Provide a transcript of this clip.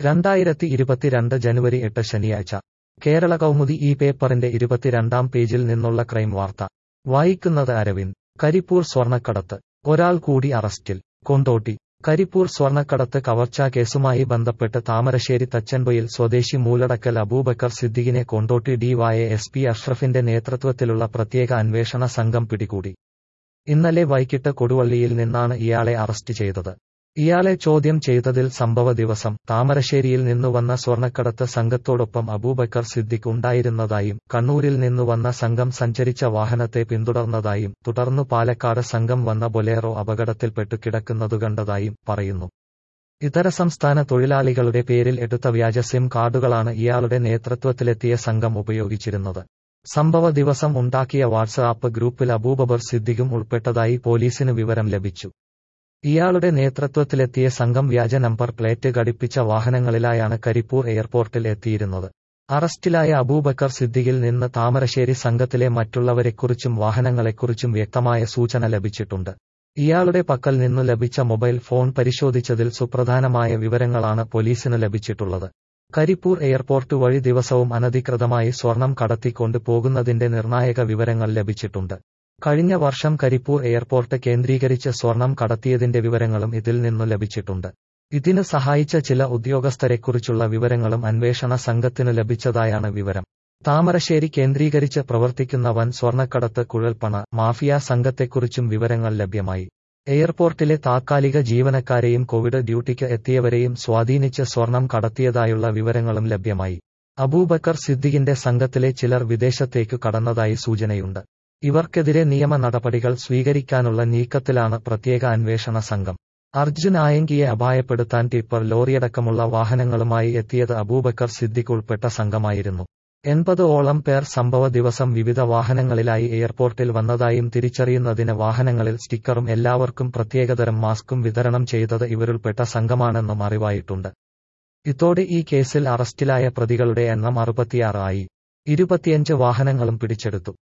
രണ്ടായിരത്തി ഇരുപത്തിരണ്ട് ജനുവരി എട്ട് ശനിയാഴ്ച കേരള കൗമുദി ഈ പേപ്പറിന്റെ ഇരുപത്തിരണ്ടാം പേജിൽ നിന്നുള്ള ക്രൈം വാർത്ത വായിക്കുന്നത് അരവിന്ദ് കരിപ്പൂർ സ്വർണ്ണക്കടത്ത് ഒരാൾ കൂടി അറസ്റ്റിൽ കൊണ്ടോട്ടി കരിപ്പൂർ സ്വർണ്ണക്കടത്ത് കവർച്ചാ കേസുമായി ബന്ധപ്പെട്ട് താമരശ്ശേരി തച്ചൻപൊയിൽ സ്വദേശി മൂലടക്കൽ അബൂബക്കർ സിദ്ദിഖിനെ കൊണ്ടോട്ടി ഡിവൈഎ എസ് പി അഷ്റഫിന്റെ നേതൃത്വത്തിലുള്ള പ്രത്യേക അന്വേഷണ സംഘം പിടികൂടി ഇന്നലെ വൈകിട്ട് കൊടുവള്ളിയിൽ നിന്നാണ് ഇയാളെ അറസ്റ്റ് ചെയ്തത് ഇയാളെ ചോദ്യം ചെയ്തതിൽ സംഭവ ദിവസം താമരശ്ശേരിയിൽ നിന്നു വന്ന സ്വർണ്ണക്കടത്ത് സംഘത്തോടൊപ്പം അബൂബക്കർ സിദ്ദിഖ് ഉണ്ടായിരുന്നതായും കണ്ണൂരിൽ നിന്നു വന്ന സംഘം സഞ്ചരിച്ച വാഹനത്തെ പിന്തുടർന്നതായും തുടർന്നു പാലക്കാട് സംഘം വന്ന ബൊലേറോ അപകടത്തിൽപ്പെട്ടു കിടക്കുന്നതു കണ്ടതായും പറയുന്നു ഇതര സംസ്ഥാന തൊഴിലാളികളുടെ പേരിൽ എടുത്ത വ്യാജ സിം കാർഡുകളാണ് ഇയാളുടെ നേതൃത്വത്തിലെത്തിയ സംഘം ഉപയോഗിച്ചിരുന്നത് സംഭവ ദിവസം ഉണ്ടാക്കിയ വാട്സ്ആപ്പ് ഗ്രൂപ്പിൽ അബൂബക്കർ സിദ്ദിഖും ഉൾപ്പെട്ടതായി പോലീസിന് വിവരം ലഭിച്ചു ഇയാളുടെ നേതൃത്വത്തിലെത്തിയ സംഘം വ്യാജ നമ്പർ പ്ലേറ്റ് ഘടിപ്പിച്ച വാഹനങ്ങളിലായാണ് കരിപ്പൂർ എയർപോർട്ടിൽ എത്തിയിരുന്നത് അറസ്റ്റിലായ അബൂബക്കർ സിദ്ദിഖിൽ നിന്ന് താമരശ്ശേരി സംഘത്തിലെ മറ്റുള്ളവരെക്കുറിച്ചും വാഹനങ്ങളെക്കുറിച്ചും വ്യക്തമായ സൂചന ലഭിച്ചിട്ടുണ്ട് ഇയാളുടെ പക്കൽ നിന്നു ലഭിച്ച മൊബൈൽ ഫോൺ പരിശോധിച്ചതിൽ സുപ്രധാനമായ വിവരങ്ങളാണ് പോലീസിന് ലഭിച്ചിട്ടുള്ളത് കരിപ്പൂർ എയർപോർട്ട് വഴി ദിവസവും അനധികൃതമായി സ്വർണം കടത്തിക്കൊണ്ട് പോകുന്നതിന്റെ നിർണായക വിവരങ്ങൾ ലഭിച്ചിട്ടുണ്ട് കഴിഞ്ഞ വർഷം കരിപ്പൂർ എയർപോർട്ട് കേന്ദ്രീകരിച്ച് സ്വർണം കടത്തിയതിന്റെ വിവരങ്ങളും ഇതിൽ നിന്നു ലഭിച്ചിട്ടുണ്ട് ഇതിന് സഹായിച്ച ചില ഉദ്യോഗസ്ഥരെക്കുറിച്ചുള്ള വിവരങ്ങളും അന്വേഷണ സംഘത്തിനു ലഭിച്ചതായാണ് വിവരം താമരശ്ശേരി കേന്ദ്രീകരിച്ച് പ്രവർത്തിക്കുന്ന വൻ സ്വർണ്ണക്കടത്ത് കുഴൽപ്പണ മാഫിയ സംഘത്തെക്കുറിച്ചും വിവരങ്ങൾ ലഭ്യമായി എയർപോർട്ടിലെ താത്കാലിക ജീവനക്കാരെയും കോവിഡ് ഡ്യൂട്ടിക്ക് എത്തിയവരെയും സ്വാധീനിച്ച് സ്വർണം കടത്തിയതായുള്ള വിവരങ്ങളും ലഭ്യമായി അബൂബക്കർ സിദ്ദിഖിന്റെ സംഘത്തിലെ ചിലർ വിദേശത്തേക്കു കടന്നതായി സൂചനയുണ്ട് ഇവർക്കെതിരെ നിയമ നടപടികൾ സ്വീകരിക്കാനുള്ള നീക്കത്തിലാണ് പ്രത്യേക അന്വേഷണ സംഘം അർജുൻ ആയങ്കിയെ അപായപ്പെടുത്താൻ ടിപ്പർ ലോറിയടക്കമുള്ള വാഹനങ്ങളുമായി എത്തിയത് അബൂബക്കർ സിദ്ദിഖ് ഉൾപ്പെട്ട സംഘമായിരുന്നു എൺപത് ഓളം പേർ സംഭവ ദിവസം വിവിധ വാഹനങ്ങളിലായി എയർപോർട്ടിൽ വന്നതായും തിരിച്ചറിയുന്നതിന് വാഹനങ്ങളിൽ സ്റ്റിക്കറും എല്ലാവർക്കും പ്രത്യേകതരം മാസ്കും വിതരണം ചെയ്തത് ഇവരുൾപ്പെട്ട സംഘമാണെന്നും അറിവായിട്ടുണ്ട് ഇതോടെ ഈ കേസിൽ അറസ്റ്റിലായ പ്രതികളുടെ എണ്ണം അറുപത്തിയാറ് ആയി ഇരുപത്തിയഞ്ച് വാഹനങ്ങളും പിടിച്ചെടുത്തു